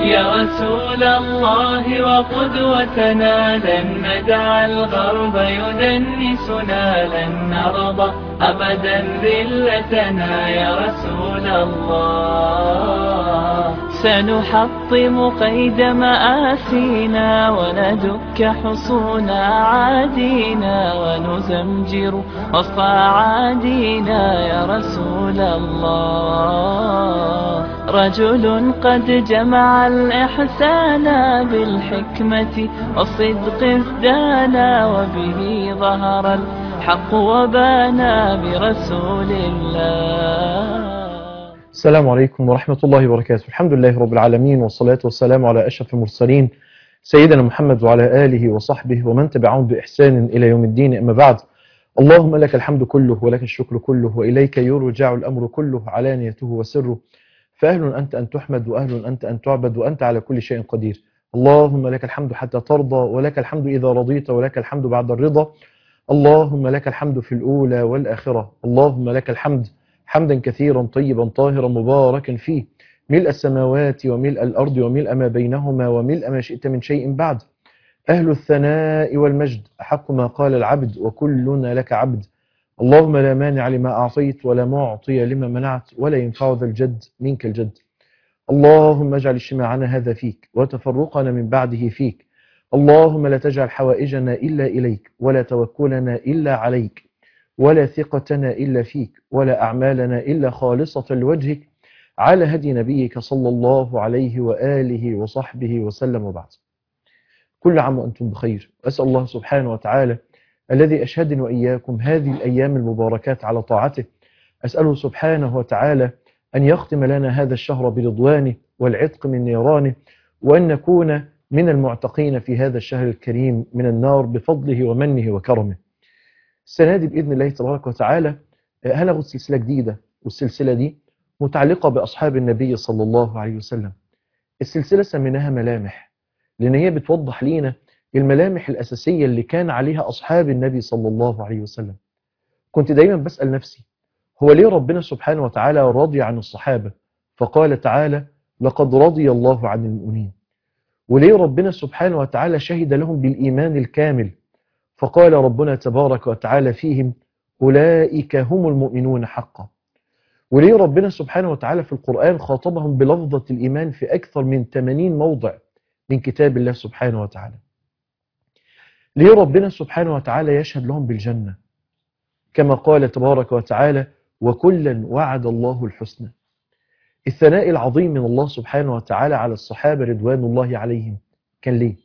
يا رسول الله وقدوتنا لن ندع الغرب يدنسنا لن نرضى أبدا ذلتنا يا رسول الله سنحطم قيد مآسينا وندك حصون عادينا ونزمجر وسط عادينا يا رسول الله رجل قد جمع الإحسان بالحكمة والصدق ازدانا وبه ظهر الحق وبانا برسول الله السلام عليكم ورحمة الله وبركاته الحمد لله رب العالمين والصلاة والسلام على أشرف المرسلين سيدنا محمد وعلى آله وصحبه ومن تبعهم بإحسان إلى يوم الدين أما بعد اللهم لك الحمد كله ولك الشكر كله وإليك يرجع الأمر كله علانيته وسره فأهل أنت أن تحمد وأهل أنت أن تعبد وأنت على كل شيء قدير اللهم لك الحمد حتى ترضى ولك الحمد إذا رضيت ولك الحمد بعد الرضا اللهم لك الحمد في الأولى والآخرة اللهم لك الحمد حمدا كثيرا طيبا طاهرا مباركا فيه ملء السماوات وملء الأرض وملء ما بينهما وملء ما شئت من شيء بعد أهل الثناء والمجد أحق ما قال العبد وكلنا لك عبد اللهم لا مانع لما أعطيت ولا معطي لما منعت ولا ينفع ذا الجد منك الجد اللهم اجعل اجتماعنا هذا فيك وتفرقنا من بعده فيك اللهم لا تجعل حوائجنا إلا إليك ولا توكلنا إلا عليك ولا ثقتنا إلا فيك ولا أعمالنا إلا خالصة لوجهك على هدي نبيك صلى الله عليه وآله وصحبه وسلم وبعد كل عام وأنتم بخير أسأل الله سبحانه وتعالى الذي أشهدني وإياكم هذه الأيام المباركات على طاعته أسأله سبحانه وتعالى أن يختم لنا هذا الشهر برضوانه والعتق من نيرانه وأن نكون من المعتقين في هذا الشهر الكريم من النار بفضله ومنه وكرمه السنة دي بإذن الله تبارك وتعالى هناخد سلسلة جديدة والسلسلة دي متعلقة بأصحاب النبي صلى الله عليه وسلم السلسلة سميناها ملامح لأن هي بتوضح لينا الملامح الأساسية اللي كان عليها أصحاب النبي صلى الله عليه وسلم كنت دايما بسأل نفسي هو ليه ربنا سبحانه وتعالى راضي عن الصحابة فقال تعالى لقد رضي الله عن المؤمنين وليه ربنا سبحانه وتعالى شهد لهم بالإيمان الكامل فقال ربنا تبارك وتعالى فيهم أولئك هم المؤمنون حقا وليه ربنا سبحانه وتعالى في القرآن خاطبهم بلفظة الإيمان في أكثر من 80 موضع من كتاب الله سبحانه وتعالى ليه ربنا سبحانه وتعالى يشهد لهم بالجنة كما قال تبارك وتعالى وكلا وعد الله الحسنى الثناء العظيم من الله سبحانه وتعالى على الصحابة رضوان الله عليهم كان ليه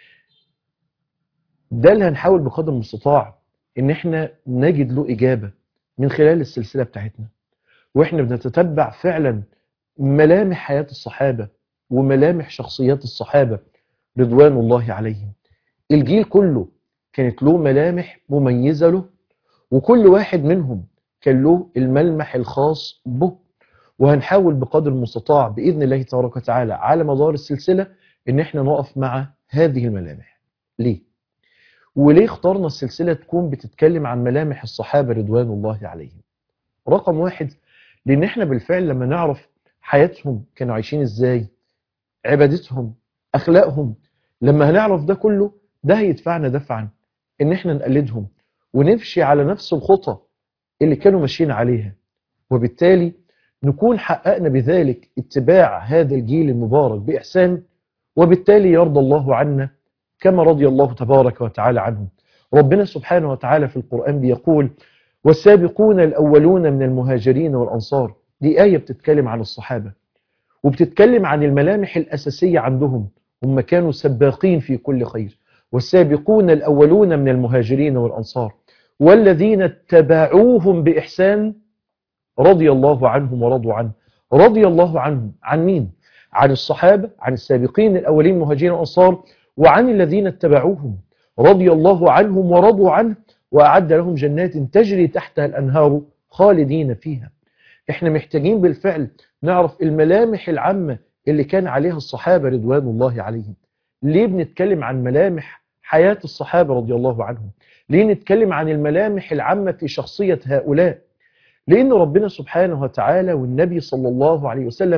ده اللي هنحاول بقدر المستطاع ان احنا نجد له اجابة من خلال السلسلة بتاعتنا واحنا بنتتبع فعلا ملامح حياة الصحابة وملامح شخصيات الصحابة رضوان الله عليهم الجيل كله كانت له ملامح مميزة له وكل واحد منهم كان له الملمح الخاص به وهنحاول بقدر المستطاع بإذن الله تبارك وتعالى على مدار السلسلة ان احنا نقف مع هذه الملامح ليه؟ وليه اخترنا السلسلة تكون بتتكلم عن ملامح الصحابة رضوان الله عليهم رقم واحد لان احنا بالفعل لما نعرف حياتهم كانوا عايشين ازاي عبادتهم اخلاقهم لما هنعرف ده كله ده هيدفعنا دفعا ان احنا نقلدهم ونمشي على نفس الخطى اللي كانوا ماشيين عليها وبالتالي نكون حققنا بذلك اتباع هذا الجيل المبارك بإحسان وبالتالي يرضى الله عنا كما رضي الله تبارك وتعالى عنهم ربنا سبحانه وتعالى في القرآن بيقول والسابقون الأولون من المهاجرين والأنصار دي آية بتتكلم عن الصحابة وبتتكلم عن الملامح الأساسية عندهم هم كانوا سباقين في كل خير والسابقون الأولون من المهاجرين والأنصار والذين اتبعوهم بإحسان رضي الله عنهم ورضوا عنه رضي الله عنهم عن مين؟ عن الصحابة عن السابقين الأولين مهاجرين والأنصار وعن الذين اتبعوهم رضي الله عنهم ورضوا عنه وأعد لهم جنات تجري تحتها الأنهار خالدين فيها احنا محتاجين بالفعل نعرف الملامح العامة اللي كان عليها الصحابة رضوان الله عليهم ليه بنتكلم عن ملامح حياة الصحابة رضي الله عنهم ليه نتكلم عن الملامح العامة في شخصية هؤلاء لأن ربنا سبحانه وتعالى والنبي صلى الله عليه وسلم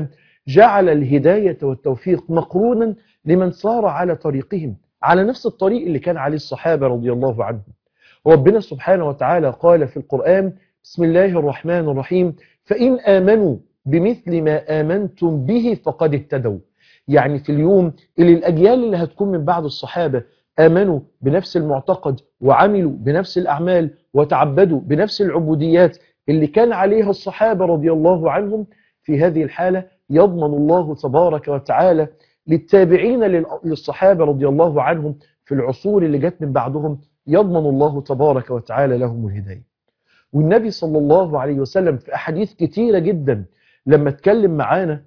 جعل الهداية والتوفيق مقرونا لمن صار على طريقهم على نفس الطريق اللي كان عليه الصحابة رضي الله عنهم ربنا سبحانه وتعالى قال في القرآن بسم الله الرحمن الرحيم فإن آمنوا بمثل ما آمنتم به فقد اهتدوا يعني في اليوم اللي الأجيال اللي هتكون من بعد الصحابة آمنوا بنفس المعتقد وعملوا بنفس الأعمال وتعبدوا بنفس العبوديات اللي كان عليها الصحابة رضي الله عنهم في هذه الحالة يضمن الله تبارك وتعالى للتابعين للصحابة رضي الله عنهم في العصور اللي جت من بعدهم يضمن الله تبارك وتعالى لهم الهداية والنبي صلى الله عليه وسلم في أحاديث كتيرة جدا لما اتكلم معانا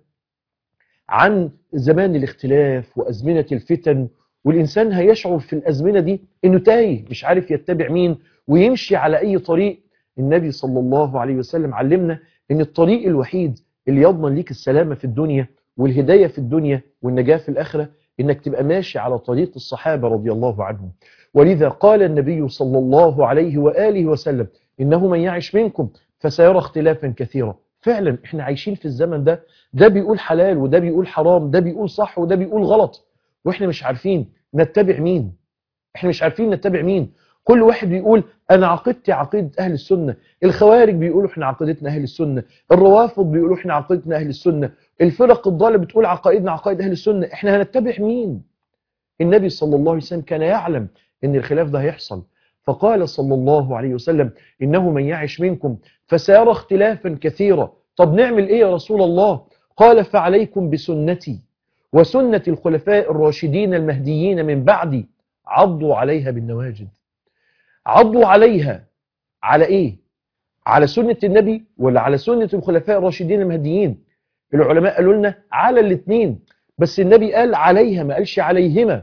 عن زمان الاختلاف وأزمنة الفتن والإنسان هيشعر في الأزمنة دي إنه تايه مش عارف يتبع مين ويمشي على أي طريق النبي صلى الله عليه وسلم علمنا إن الطريق الوحيد اللي يضمن ليك السلامة في الدنيا والهداية في الدنيا والنجاة في الآخرة إنك تبقى ماشي على طريق الصحابة رضي الله عنهم ولذا قال النبي صلى الله عليه وآله وسلم إنه من يعش منكم فسيرى اختلافا كثيرا فعلا احنا عايشين في الزمن ده ده بيقول حلال وده بيقول حرام ده بيقول صح وده بيقول غلط واحنا مش عارفين نتبع مين احنا مش عارفين نتبع مين كل واحد بيقول انا عقيدتي عقيدة اهل السنة الخوارج بيقولوا احنا عقيدتنا اهل السنة الروافض بيقولوا احنا عقيدتنا اهل السنة الفرق الضالة بتقول عقائدنا عقائد اهل السنة احنا هنتبع مين النبي صلى الله عليه وسلم كان يعلم ان الخلاف ده هيحصل فقال صلى الله عليه وسلم إنه من يعش منكم فسيرى اختلافا كثيرا طب نعمل إيه يا رسول الله قال فعليكم بسنتي وسنة الخلفاء الراشدين المهديين من بعدي عضوا عليها بالنواجد عضوا عليها على إيه على سنة النبي ولا على سنة الخلفاء الراشدين المهديين العلماء قالوا لنا على الاثنين بس النبي قال عليها ما قالش عليهما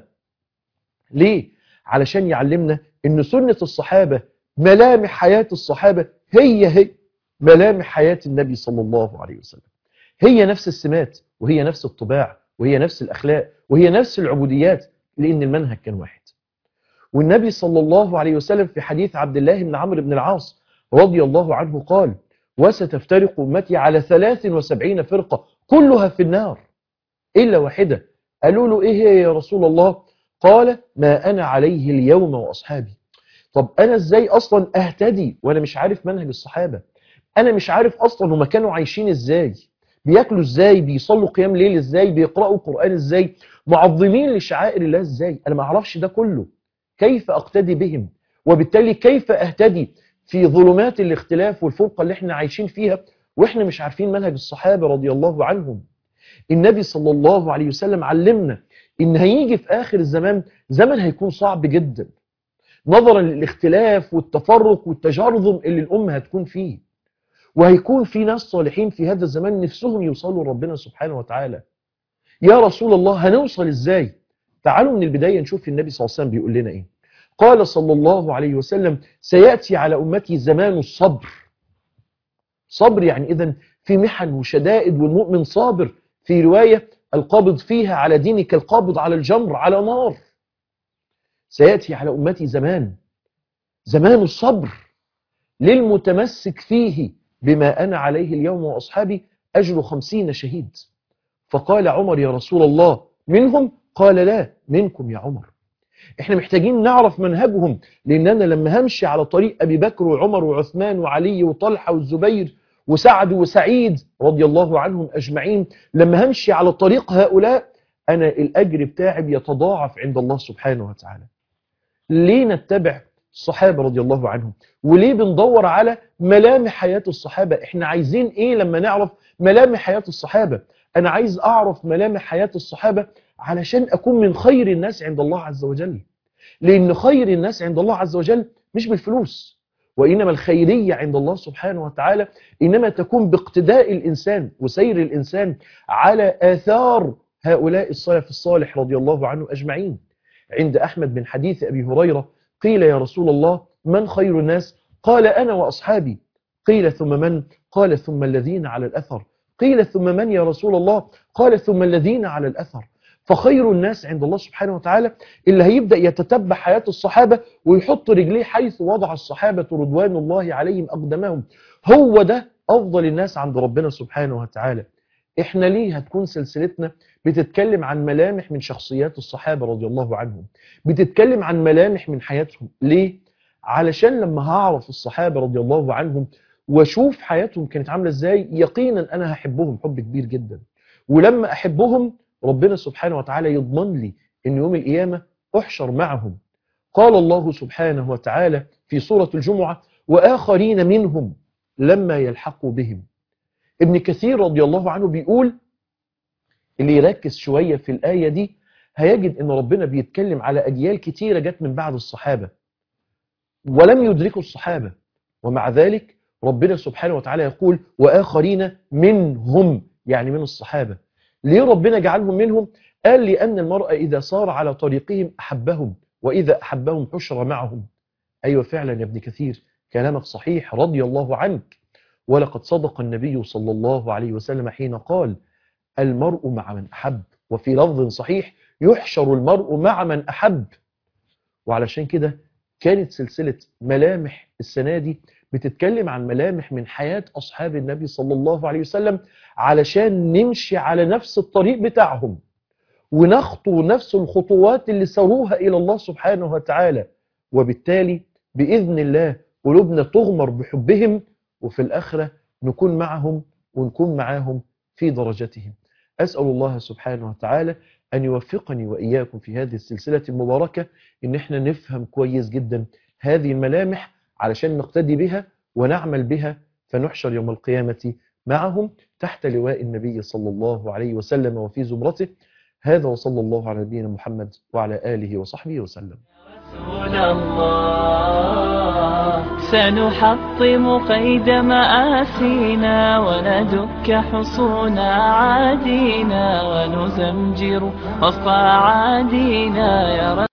ليه علشان يعلمنا ان سنة الصحابة ملامح حياة الصحابة هي هي ملامح حياة النبي صلى الله عليه وسلم هي نفس السمات وهي نفس الطباع وهي نفس الأخلاق وهي نفس العبوديات لأن المنهج كان واحد والنبي صلى الله عليه وسلم في حديث عبد الله بن عمرو بن العاص رضي الله عنه قال وستفترق أمتي على 73 فرقة كلها في النار إلا واحدة قالوا له إيه هي يا رسول الله قال ما أنا عليه اليوم وأصحابي طب أنا إزاي أصلا أهتدي وأنا مش عارف منهج الصحابة أنا مش عارف أصلا هما كانوا عايشين إزاي بياكلوا إزاي بيصلوا قيام ليل إزاي بيقرأوا القرآن إزاي معظمين لشعائر الله إزاي أنا ما أعرفش ده كله كيف أقتدي بهم وبالتالي كيف أهتدي في ظلمات الاختلاف والفرقة اللي احنا عايشين فيها واحنا مش عارفين منهج الصحابة رضي الله عنهم النبي صلى الله عليه وسلم علمنا ان هيجي في اخر الزمان زمن هيكون صعب جدا نظرا للاختلاف والتفرق والتجرذم اللي الامه هتكون فيه وهيكون في ناس صالحين في هذا الزمان نفسهم يوصلوا لربنا سبحانه وتعالى يا رسول الله هنوصل ازاي تعالوا من البدايه نشوف النبي صلى الله عليه وسلم بيقول لنا ايه قال صلى الله عليه وسلم سياتي على امتي زمان الصبر صبر يعني اذا في محن وشدائد والمؤمن صابر في روايه القابض فيها على دينك القابض على الجمر على نار سيأتي على أمتي زمان زمان الصبر للمتمسك فيه بما أنا عليه اليوم وأصحابي أجر خمسين شهيد فقال عمر يا رسول الله منهم قال لا منكم يا عمر احنا محتاجين نعرف منهجهم لان انا لما همشي على طريق ابي بكر وعمر وعثمان وعلي وطلحه والزبير وسعد وسعيد رضي الله عنهم أجمعين لما همشي على طريق هؤلاء أنا الأجر بتاعي بيتضاعف عند الله سبحانه وتعالى ليه نتبع الصحابة رضي الله عنهم وليه بندور على ملامح حياة الصحابة احنا عايزين ايه لما نعرف ملامح حياة الصحابة انا عايز اعرف ملامح حياة الصحابة علشان اكون من خير الناس عند الله عز وجل لان خير الناس عند الله عز وجل مش بالفلوس وإنما الخيرية عند الله سبحانه وتعالى إنما تكون باقتداء الإنسان وسير الإنسان على آثار هؤلاء الصالح الصالح رضي الله عنه أجمعين عند أحمد من حديث أبي هريرة قيل يا رسول الله من خير الناس قال أنا وأصحابي قيل ثم من قال ثم الذين على الأثر قيل ثم من يا رسول الله قال ثم الذين على الأثر فخير الناس عند الله سبحانه وتعالى اللي هيبدأ يتتبع حياة الصحابة ويحط رجليه حيث وضع الصحابة رضوان الله عليهم أقدمهم هو ده أفضل الناس عند ربنا سبحانه وتعالى احنا ليه هتكون سلسلتنا بتتكلم عن ملامح من شخصيات الصحابة رضي الله عنهم بتتكلم عن ملامح من حياتهم ليه؟ علشان لما هعرف الصحابة رضي الله عنهم واشوف حياتهم كانت عاملة ازاي يقينا انا هحبهم حب كبير جدا ولما احبهم ربنا سبحانه وتعالى يضمن لي ان يوم القيامة احشر معهم قال الله سبحانه وتعالى في سورة الجمعة وآخرين منهم لما يلحقوا بهم ابن كثير رضي الله عنه بيقول اللي يركز شوية في الآية دي هيجد ان ربنا بيتكلم على أجيال كتيرة جت من بعد الصحابة ولم يدركوا الصحابة ومع ذلك ربنا سبحانه وتعالى يقول وآخرين منهم يعني من الصحابة ليه ربنا جعلهم منهم قال لأن المرأة إذا صار على طريقهم أحبهم وإذا أحبهم حشر معهم أيوة فعلا يا ابن كثير كلامك صحيح رضي الله عنك ولقد صدق النبي صلى الله عليه وسلم حين قال المرء مع من أحب وفي لفظ صحيح يحشر المرء مع من أحب وعلشان كده كانت سلسلة ملامح السنة دي بتتكلم عن ملامح من حياة أصحاب النبي صلى الله عليه وسلم علشان نمشي على نفس الطريق بتاعهم ونخطو نفس الخطوات اللي سروها إلى الله سبحانه وتعالى وبالتالي بإذن الله قلوبنا تغمر بحبهم وفي الآخرة نكون معهم ونكون معاهم في درجتهم أسأل الله سبحانه وتعالى أن يوفقني وإياكم في هذه السلسلة المباركة إن احنا نفهم كويس جدا هذه الملامح علشان نقتدي بها ونعمل بها فنحشر يوم القيامة معهم تحت لواء النبي صلى الله عليه وسلم وفي زمرته هذا وصلى الله على نبينا محمد وعلى آله وصحبه وسلم رسول الله سنحطم قيد مآسينا وندك حصون عادينا ونزمجر وسط عادينا يا